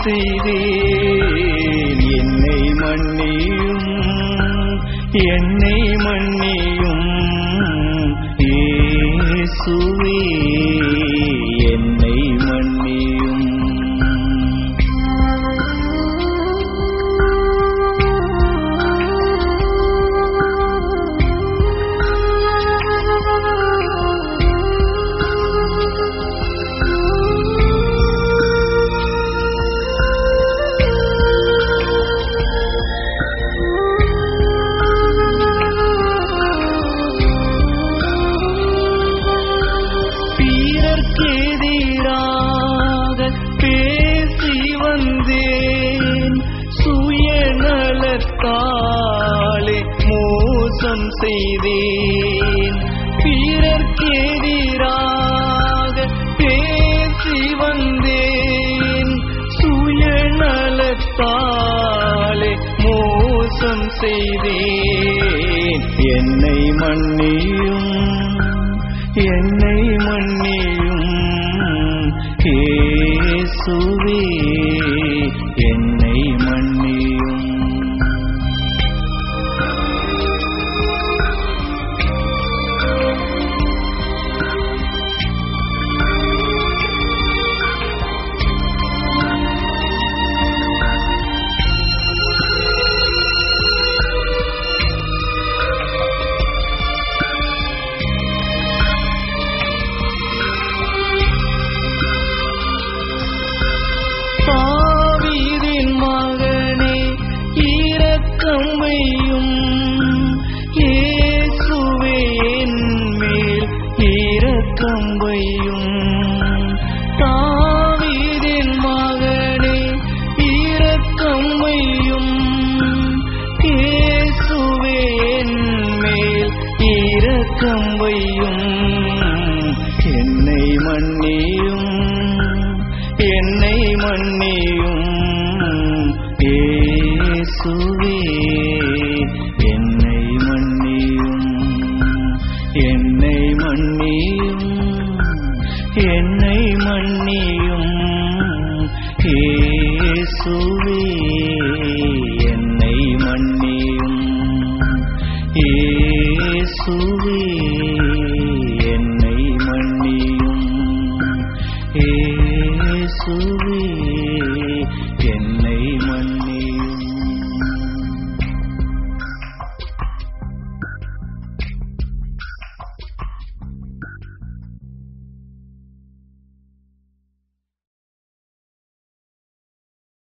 செய்தேன் என்னை மன்னியும் என்னை மன்னியும் இயேசுவே என்னை மன்னியும் பீரர்க்கெதிராக பேசி வந்தேன் சுயநலத்தாலே மோசம் செய்தேன் பீரர்க்கெதிராக பேசி வந்தேன் சுயநலத்தாலே மோசம் செய்தேன் என்னை மன்னியும் என்னை மன்னியும் இயேசுவே என்னை மன்னியும் தாவீதின் மகனே இரக்கம் வையும் இயேசுவே என் மேல் இரக்கம் வையும் தாவீதின் மகனே இரக்கம் வையும் இயேசுவே என் மேல் இரக்கம் வையும் என்னை மன்னியும் என்னை மன்னியும் இயேசுவே என்னை மன்னியும் என்னை மன்னியும் என்னை மன்னியும் இயேசுவே என்னை மன்னியும் இயேசுவே